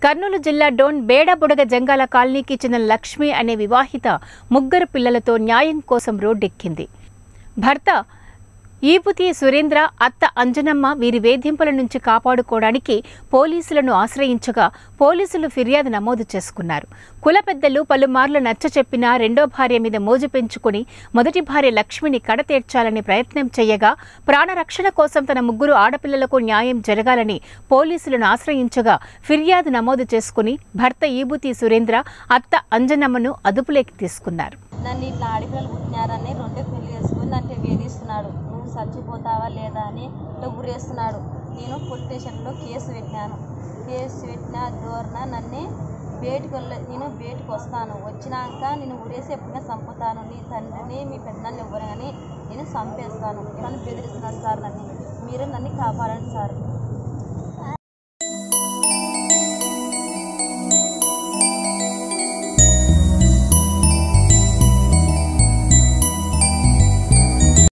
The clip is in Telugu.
కర్నూలు జిల్లా డోన్ బేడబుడగ జంగాల కాలనీకి చెందిన లక్ష్మి అనే వివాహిత ముగ్గురు పిల్లలతో న్యాయం కోసం రోడ్డెక్కింది భర్త ఈపుతి సురేంద్ర అత్త అంజనమ్మ వీరి వేధింపుల నుంచి కాపాడుకోవడానికి పోలీసులను ఆశ్రయించగా పోలీసులు ఫిర్యాదు నమోదు చేసుకున్నారు కుల పెద్దలు పలుమార్లు నచ్చ చెప్పినా రెండో భార్య మీద మోజు పెంచుకుని మొదటి భార్య లక్ష్మిని కడతేర్చాలని ప్రయత్నం చేయగా ప్రాణరక్షణ కోసం తన ముగ్గురు ఆడపిల్లలకు న్యాయం జరగాలని పోలీసులను ఆశ్రయించగా ఫిర్యాదు నమోదు చేసుకుని భర్త ఈబుతి సురేంద్ర అత్త అంజనమ్మను అదుపులోకి తీసుకున్నారు నన్ను ఇట్లా ఆడపిల్లలు పుట్టినారని రెండో పెళ్లి చేసుకుని నన్ను వేధిస్తున్నాడు నువ్వు చచ్చిపోతావా లేదా అని ఇట్లా ఉరేస్తున్నాడు నేను పోలీస్ స్టేషన్లో కేసు పెట్టినాను కేసు పెట్టిన దూరన నన్ను బయటకు వెళ్ళ నేను బయటకు వస్తాను వచ్చినాక నేను ఉరేసి ఎప్పుడైనా చంపుతాను నీ తండ్రిని మీ పెద్దనాన్ని ఎవరు కానీ నేను చంపేస్తాను నన్ను బెదిరిస్తున్నాడు సార్ నన్ను మీరు నన్ను కాపాడండి సార్